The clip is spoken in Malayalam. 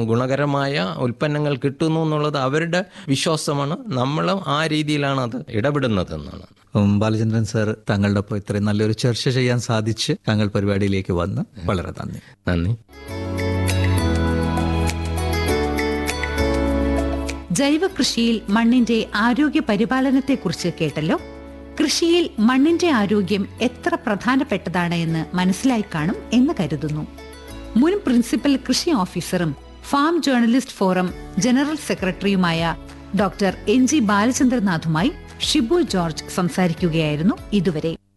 ഗുണകരമായ ഉൽപ്പന്നങ്ങൾ കിട്ടുന്നു എന്നുള്ളത് അവരുടെ വിശ്വാസമാണ് നമ്മളും ആ രീതിയിലാണ് അത് ഇടപെടുന്നത് എന്നാണ് ഉം, ബാലചന്ദ്രൻ സാർ താങ്കളുടെ ഒപ്പം ഇത്രയും നല്ലൊരു ചർച്ച ചെയ്യാൻ സാധിച്ച് താങ്കൾ പരിപാടിയിലേക്ക് വന്ന് വളരെ നന്ദി നന്ദി ജൈവ കൃഷിയിൽ മണ്ണിന്റെ ആരോഗ്യ പരിപാലനത്തെക്കുറിച്ച് കേട്ടല്ലോ കൃഷിയിൽ മണ്ണിന്റെ ആരോഗ്യം എത്ര പ്രധാനപ്പെട്ടതാണ് എന്ന് മനസ്സിലായി കാണും എന്ന് കരുതുന്നു മുൻ പ്രിൻസിപ്പൽ കൃഷി ഓഫീസറും ഫാം ജേർണലിസ്റ്റ് ഫോറം ജനറൽ സെക്രട്ടറിയുമായ ഡോക്ടർ എൻ ജി ബാലചന്ദ്രനാഥുമായി ഷിബു ജോർജ് സംസാരിക്കുകയായിരുന്നു ഇതുവരെ